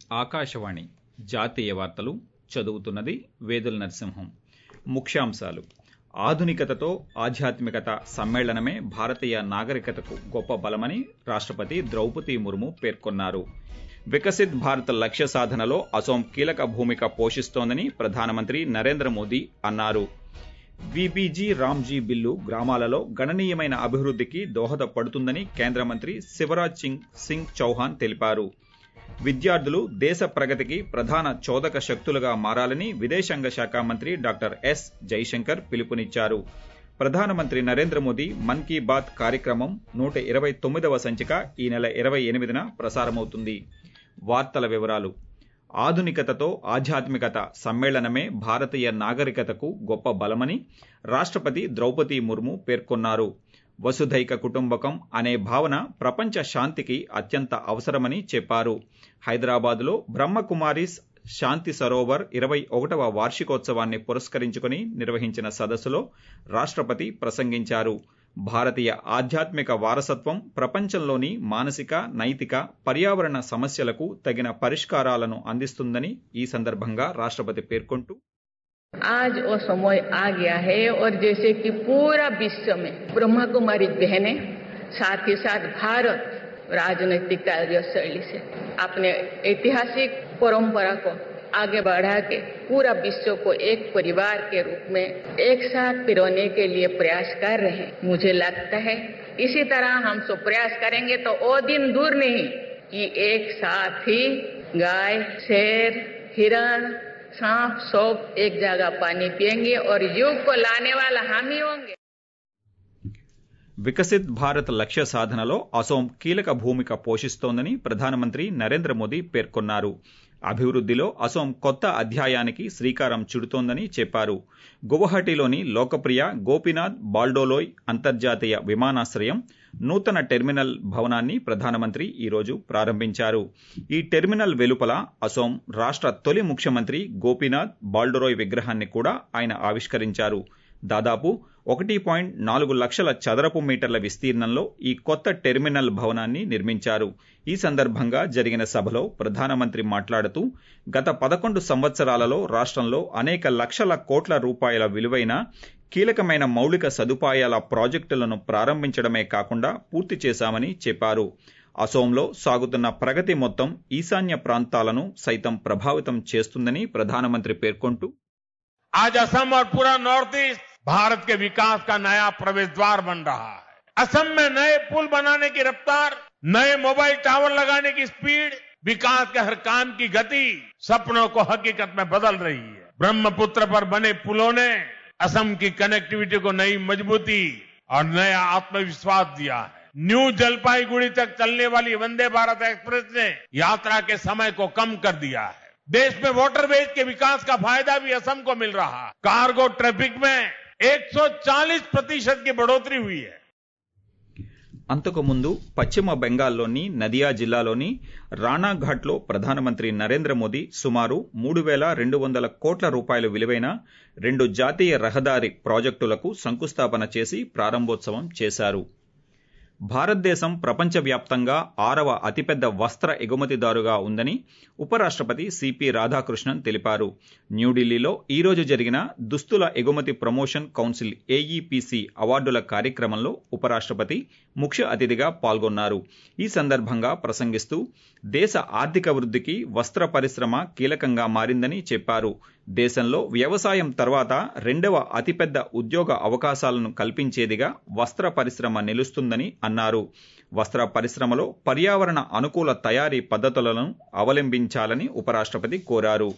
ఆకాశవాణి జాతీయ వార్తలు చదువుతున్నది వేదుల నరసింహం ముఖ్యాంశాలు ఆధునికతతో ఆధ్యాత్మికత సమ్మేళనమే భారతీయ నాగరికతకు గొప్ప బలమని రాష్టపతి ద్రౌపది ముర్ము పేర్కొన్నారు వికసిత్ భారత్ లక్ష్య సాధనలో అసోం కీలక భూమిక పోషిస్తోందని ప్రధానమంత్రి నరేంద్ర మోదీ అన్నారు విబీజీ రామ్జీ బిల్లు గ్రామాలలో గణనీయమైన అభివృద్ధికి దోహదపడుతుందని కేంద్ర మంత్రి శివరాజ్ సింగ్ సింగ్ చౌహాన్ తెలిపారు విద్యార్థులు దేశ ప్రగతికి ప్రధాన చోదక శక్తులుగా మారాలని విదేశాంగ శాఖ మంత్రి డాక్టర్ ఎస్ జైశంకర్ పిలుపునిచ్చారు ప్రధానమంత్రి నరేంద్ర మోదీ మన్ కీ బాత్ కార్యక్రమం నూట ఇరవై తొమ్మిదవ సంచిక ఈ నెల ఇరవై ఎనిమిదిన ప్రసారమవుతుంది వార్తల వివరాలు ఆధునికతతో ఆధ్యాత్మికత సమ్మేళనమే భారతీయ నాగరికతకు గొప్ప బలమని రాష్టపతి ద్రౌపది ముర్ము పేర్కొన్నారు వసుధైక కుటుంబకం అనే భావన ప్రపంచ శాంతికి అత్యంత అవసరమని చెప్పారు హైదరాబాద్లో బ్రహ్మకుమారీస్ శాంతి సరోవర్ ఇరవై ఒకటవ వార్షికోత్సవాన్ని పురస్కరించుకుని నిర్వహించిన సదస్సులో రాష్టపతి ప్రసంగించారు భారతీయ ఆధ్యాత్మిక వారసత్వం ప్రపంచంలోని మానసిక నైతిక పర్యావరణ సమస్యలకు తగిన పరిష్కారాలను అందిస్తుందని ఈ సందర్భంగా రాష్టపతి పేర్కొంటూ आज वो समय आ गया है और जैसे कि पूरा विश्व में ब्रह्मा कुमारी बहनें साथ ही साथ भारत राजनीतिक कार्यशैली से अपने ऐतिहासिक परंपरा को आगे बढ़ा के पूरा विश्व को एक परिवार के रूप में एक साथ पिरोने के लिए प्रयास कर रहे हैं मुझे लगता है इसी तरह हम सब प्रयास करेंगे तो वो दिन दूर नहीं कि एक साथ ही गाय शेर हिरण सांप सब एक जगह पानी पिएंगे और युग को लाने वाला हम ही होंगे వికసిత్ భారత్ లక్ష్య సాధనలో అసోం కీలక భూమిక పోషిస్తోందని ప్రధానమంత్రి నరేంద్ర మోదీ పేర్కొన్నారు అభివృద్ధిలో అసోం కొత్త అధ్యాయానికి శ్రీకారం చుడుతోందని చెప్పారు గువహటిలోని లోకప్రియ గోపీనాథ్ బాల్డోలోయ్ అంతర్జాతీయ విమానాశ్రయం నూతన టెర్మినల్ భవనాన్ని ప్రధానమంత్రి ఈరోజు ప్రారంభించారు ఈ టెర్మినల్ వెలుపల అసోం రాష్ట తొలి ముఖ్యమంత్రి గోపీనాథ్ బాల్డోరోయ్ విగ్రహాన్ని కూడా ఆయన ఆవిష్కరించారు దాదాపు ఒకటి పాయింట్ నాలుగు లక్షల చదరపు మీటర్ల విస్తీర్ణంలో ఈ కొత్త టెర్మినల్ భవనాన్ని నిర్మించారు ఈ సందర్భంగా జరిగిన సభలో ప్రధానమంత్రి మాట్లాడుతూ గత పదకొండు సంవత్సరాలలో రాష్టంలో అనేక లక్షల కోట్ల రూపాయల విలువైన కీలకమైన మౌలిక సదుపాయాల ప్రాజెక్టులను ప్రారంభించడమే కాకుండా పూర్తి చేశామని చెప్పారు అసోంలో సాగుతున్న ప్రగతి మొత్తం ఈశాన్య ప్రాంతాలను సైతం ప్రభావితం చేస్తుందని ప్రధానమంత్రి పేర్కొంటూ आज असम और पूरा नॉर्थ ईस्ट भारत के विकास का नया प्रवेश द्वार बन रहा है असम में नए पुल बनाने की रफ्तार नए मोबाइल टावर लगाने की स्पीड विकास के हर काम की गति सपनों को हकीकत में बदल रही है ब्रह्मपुत्र पर बने पुलों ने असम की कनेक्टिविटी को नई मजबूती और नया आत्मविश्वास दिया है न्यू जलपाईगुड़ी तक चलने वाली वंदे भारत एक्सप्रेस ने यात्रा के समय को कम कर दिया है देश में वाटरवेज के विकास का फायदा भी असम को मिल रहा है कार्गो ट्रैफिक में 140 प्रतिशत की बढ़ोतरी हुई है అంతకు ముందు పశ్చిమ బెంగాల్లోని నదియా జిల్లాలోని రాణాఘాట్లో ప్రధానమంత్రి నరేంద్ర మోదీ సుమారు మూడు వేల రెండు వందల కోట్ల రూపాయల విలువైన రెండు జాతీయ రహదారి ప్రాజెక్టులకు శంకుస్థాపన చేసి ప్రారంభోత్సవం చేశారు భారతదేశం ప్రపంచవ్యాప్తంగా ఆరవ అతిపెద్ద వస్త్ర ఎగుమతిదారుగా ఉందని ఉపరాష్టపతి సిపి రాధాకృష్ణన్ తెలిపారు న్యూఢిల్లీలో ఈ రోజు జరిగిన దుస్తుల ఎగుమతి ప్రమోషన్ కౌన్సిల్ ఏఈపిసి అవార్డుల కార్యక్రమంలో ఉపరాష్టపతి ముఖ్య అతిథిగా పాల్గొన్నారు ఈ సందర్భంగా ప్రసంగిస్తూ దేశ ఆర్థిక వృద్ధికి వస్త్ర పరిశ్రమ కీలకంగా మారిందని చెప్పారు దేశంలో వ్యవసాయం తర్వాత రెండవ అతిపెద్ద ఉద్యోగ అవకాశాలను కల్పించేదిగా వస్త్ర పరిశ్రమ నిలుస్తుందని అన్నారు వస్త్ర పరిశ్రమలో పర్యావరణ అనుకూల తయారీ పద్ధతులను అవలంబించాలని ఉపరాష్టపతి కోరారు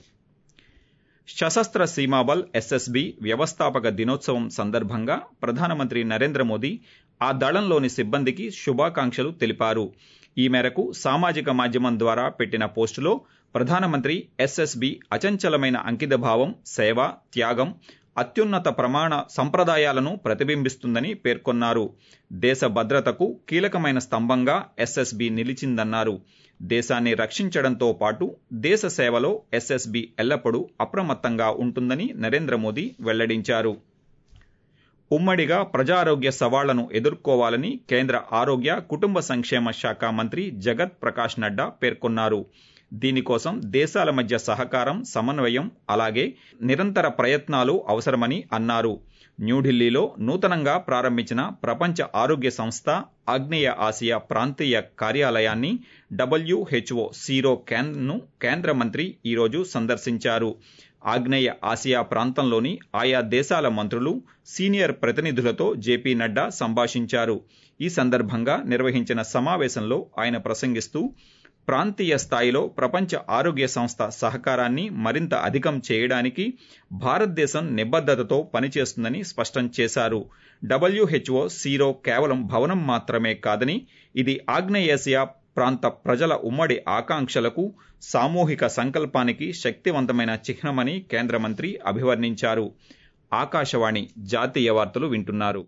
సశస్త్ర సీమాబల్ ఎస్ఎస్బి వ్యవస్థాపక దినోత్సవం సందర్భంగా ప్రధానమంత్రి నరేంద్ర మోదీ ఆ దళంలోని సిబ్బందికి శుభాకాంక్షలు తెలిపారు ఈ మేరకు సామాజిక మాధ్యమం ద్వారా పెట్టిన పోస్టులో ప్రధానమంత్రి ఎస్ఎస్బి అచంచలమైన అంకితభావం సేవ త్యాగం అత్యున్నత ప్రమాణ సంప్రదాయాలను ప్రతిబింబిస్తుందని పేర్కొన్నారు దేశ భద్రతకు కీలకమైన స్తంభంగా ఎస్ఎస్బి నిలిచిందన్నారు దేశాన్ని రక్షించడంతో పాటు దేశ సేవలో ఎస్ఎస్బి ఎల్లప్పుడూ అప్రమత్తంగా ఉంటుందని నరేంద్ర మోదీ వెల్లడించారు ఉమ్మడిగా ప్రజారోగ్య సవాళ్లను ఎదుర్కోవాలని కేంద్ర ఆరోగ్య కుటుంబ సంక్షేమ శాఖ మంత్రి జగత్ ప్రకాష్ నడ్డా పేర్కొన్నారు దీనికోసం దేశాల మధ్య సహకారం సమన్వయం అలాగే నిరంతర ప్రయత్నాలు అవసరమని అన్నారు న్యూఢిల్లీలో నూతనంగా ప్రారంభించిన ప్రపంచ ఆరోగ్య సంస్థ ఆగ్నేయ ఆసియా ప్రాంతీయ కార్యాలయాన్ని డబ్ల్యూహెచ్ఓ సీరో క్యాన్ను కేంద్ర మంత్రి ఈరోజు సందర్శించారు ఆగ్నేయ ఆసియా ప్రాంతంలోని ఆయా దేశాల మంత్రులు సీనియర్ ప్రతినిధులతో జేపీ నడ్డా సంభాషించారు ఈ సందర్భంగా నిర్వహించిన సమావేశంలో ఆయన ప్రసంగిస్తూ ప్రాంతీయ స్థాయిలో ప్రపంచ ఆరోగ్య సంస్థ సహకారాన్ని మరింత అధికం చేయడానికి భారతదేశం నిబద్దతతో పనిచేస్తుందని స్పష్టం చేశారు డబ్ల్యూహెచ్ఓ సీరో కేవలం భవనం మాత్రమే కాదని ఇది ఆగ్నేయాసియా ప్రాంత ప్రజల ఉమ్మడి ఆకాంక్షలకు సామూహిక సంకల్పానికి శక్తివంతమైన చిహ్నమని కేంద్ర మంత్రి అభివర్ణించారు ఆకాశవాణి జాతీయ వార్తలు వింటున్నారు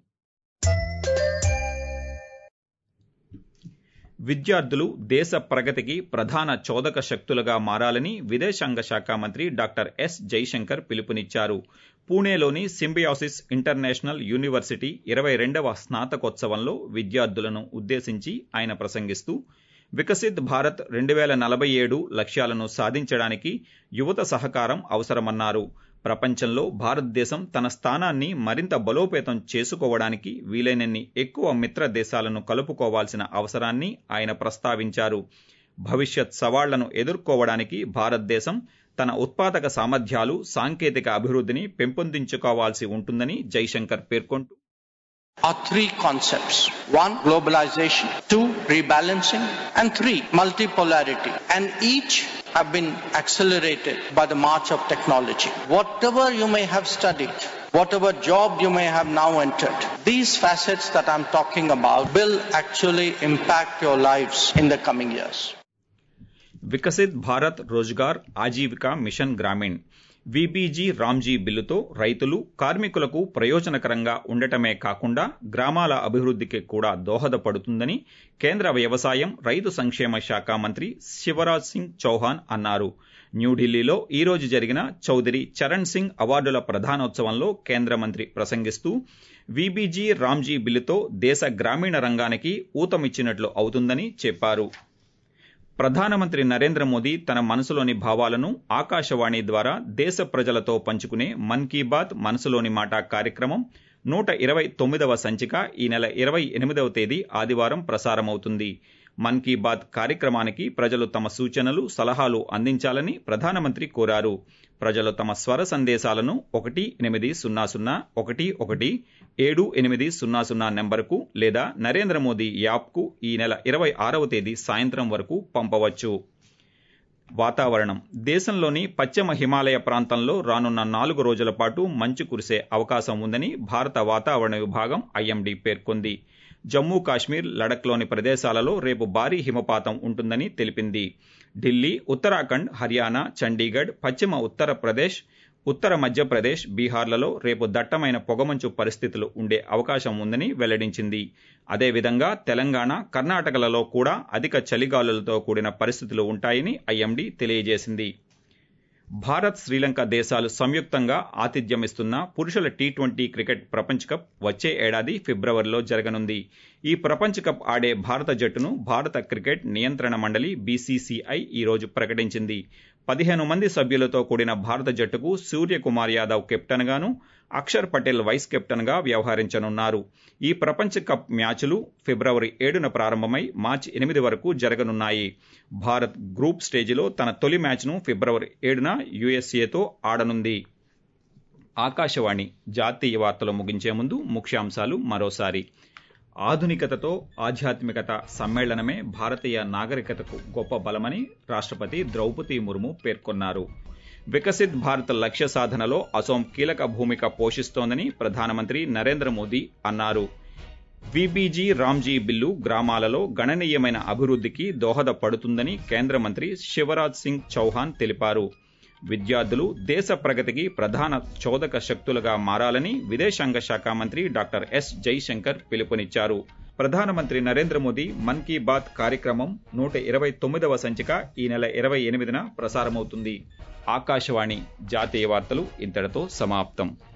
విద్యార్థులు దేశ ప్రగతికి ప్రధాన చోదక శక్తులుగా మారాలని విదేశాంగ శాఖ మంత్రి డాక్టర్ ఎస్ జైశంకర్ పిలుపునిచ్చారు పూణేలోని సింబియాసిస్ ఇంటర్నేషనల్ యూనివర్సిటీ ఇరవై రెండవ స్నాతకోత్సవంలో విద్యార్థులను ఉద్దేశించి ఆయన ప్రసంగిస్తూ వికసిత్ భారత్ రెండు వేల నలభై ఏడు లక్ష్యాలను సాధించడానికి యువత సహకారం అవసరమన్నారు ప్రపంచంలో భారతదేశం తన స్థానాన్ని మరింత బలోపేతం చేసుకోవడానికి వీలైనన్ని ఎక్కువ మిత్ర దేశాలను కలుపుకోవాల్సిన అవసరాన్ని ఆయన ప్రస్తావించారు భవిష్యత్ సవాళ్లను ఎదుర్కోవడానికి భారతదేశం తన ఉత్పాదక సామర్థ్యాలు సాంకేతిక అభివృద్ధిని పెంపొందించుకోవాల్సి ఉంటుందని జైశంకర్ పేర్కొంటూ are three concepts. One, globalization. Two, rebalancing. And three, multipolarity. And each have been accelerated by the march of technology. Whatever you may have studied, whatever job you may have now entered, these facets that I'm talking about will actually impact your lives in the coming years. Viksit Bharat Rozgar Ajeevika mission Gramin VBG Ramji బిల్లుతో రైతులు కార్మికులకు ప్రయోజనకరంగా ఉండటమే కాకుండా గ్రామాల అభివృద్ధికి కూడా దోహదపడుతుందని కేంద్ర వ్యవసాయం రైతు సంక్షేమ శాఖ మంత్రి శివరాజ్ సింగ్ చౌహాన్ అన్నారు న్యూఢిల్లీలో ఈ రోజు జరిగిన చౌదరి చరణ్ సింగ్ అవార్డుల ప్రధానోత్సవంలో కేంద్ర మంత్రి ప్రసంగిస్తూ విబీజీ రామ్జీ బిల్లుతో దేశ గ్రామీణ రంగానికి ఊతమిచ్చినట్లు అవుతుందని చెప్పారు ప్రధానమంత్రి నరేంద్ర మోదీ తన మనసులోని భావాలను ఆకాశవాణి ద్వారా దేశ ప్రజలతో పంచుకునే మన్ కీ బాత్ మనసులోని మాట కార్యక్రమం నూట ఇరవై తొమ్మిదవ సంచిక ఈ నెల ఇరవై ఎనిమిదవ తేదీ ఆదివారం ప్రసారమవుతుంది మన్ కీ బాత్ కార్యక్రమానికి ప్రజలు తమ సూచనలు సలహాలు అందించాలని ప్రధానమంత్రి కోరారు ప్రజలు తమ స్వర సందేశాలను ఒకటి ఎనిమిది సున్నా సున్నా ఒకటి ఒకటి ఏడు ఎనిమిది సున్నా సున్నా నెంబర్కు లేదా నరేంద్ర మోదీ యాప్కు ఈ నెల ఇరవై ఆరవ తేదీ సాయంత్రం వరకు పంపవచ్చు వాతావరణం దేశంలోని పశ్చిమ హిమాలయ ప్రాంతంలో రానున్న నాలుగు రోజుల పాటు మంచు కురిసే అవకాశం ఉందని భారత వాతావరణ విభాగం ఐఎండీ పేర్కొంది జమ్మూ కాశ్మీర్ లడఖ్లోని ప్రదేశాలలో రేపు భారీ హిమపాతం ఉంటుందని తెలిపింది ఢిల్లీ ఉత్తరాఖండ్ హర్యానా చండీగఢ్ పశ్చిమ ఉత్తరప్రదేశ్ ఉత్తర మధ్యప్రదేశ్ బీహార్లలో రేపు దట్టమైన పొగమంచు పరిస్థితులు ఉండే అవకాశం ఉందని వెల్లడించింది అదేవిధంగా తెలంగాణ కర్ణాటకలలో కూడా అధిక చలిగాలులతో కూడిన పరిస్థితులు ఉంటాయని ఐఎండీ తెలియజేసింది భారత్ శ్రీలంక దేశాలు సంయుక్తంగా ఆతిథ్యమిస్తున్న పురుషుల టీ ట్వంటీ క్రికెట్ ప్రపంచ కప్ వచ్చే ఏడాది ఫిబ్రవరిలో జరగనుంది ఈ ప్రపంచ కప్ ఆడే భారత జట్టును భారత క్రికెట్ నియంత్రణ మండలి బీసీసీఐ ఈ రోజు ప్రకటించింది పదిహేను మంది సభ్యులతో కూడిన భారత జట్టుకు సూర్యకుమార్ యాదవ్ కెప్టెన్ గాను అక్షర్ పటేల్ వైస్ కెప్టెన్ గా వ్యవహరించనున్నారు ఈ ప్రపంచ కప్ మ్యాచ్లు ఫిబ్రవరి ఏడున ప్రారంభమై మార్చి ఎనిమిది వరకు జరగనున్నాయి భారత్ గ్రూప్ స్టేజిలో తన తొలి మ్యాచ్ను ఫిబ్రవరి ఏడున యుఎస్ఏతో ఆడనుంది ఆకాశవాణి జాతీయ వార్తలు ముగించే ముందు ముఖ్యాంశాలు మరోసారి ఆధునికతతో ఆధ్యాత్మికత సమ్మేళనమే భారతీయ నాగరికతకు గొప్ప బలమని రాష్ట్రపతి ద్రౌపది ముర్ము పేర్కొన్నారు వికసిత్ భారత్ లక్ష్య సాధనలో అసోం కీలక భూమిక పోషిస్తోందని ప్రధానమంత్రి నరేంద్ర మోదీ అన్నారు విబీజీ రామ్జీ బిల్లు గ్రామాలలో గణనీయమైన అభివృద్ధికి దోహదపడుతుందని కేంద్ర మంత్రి శివరాజ్ సింగ్ చౌహాన్ తెలిపారు విద్యార్థులు దేశ ప్రగతికి ప్రధాన చోదక శక్తులుగా మారాలని విదేశాంగ శాఖ మంత్రి డాక్టర్ ఎస్ జైశంకర్ పిలుపునిచ్చారు ప్రధానమంత్రి నరేంద్ర మోదీ మన్ కీ బాత్ కార్యక్రమం నూట ఇరవై తొమ్మిదవ సంచిక ఈ నెల ఇరవై ఎనిమిదిన ప్రసారమవుతుంది ఆకాశవాణి జాతీయ వార్తలు ఇంతటితో సమాప్తం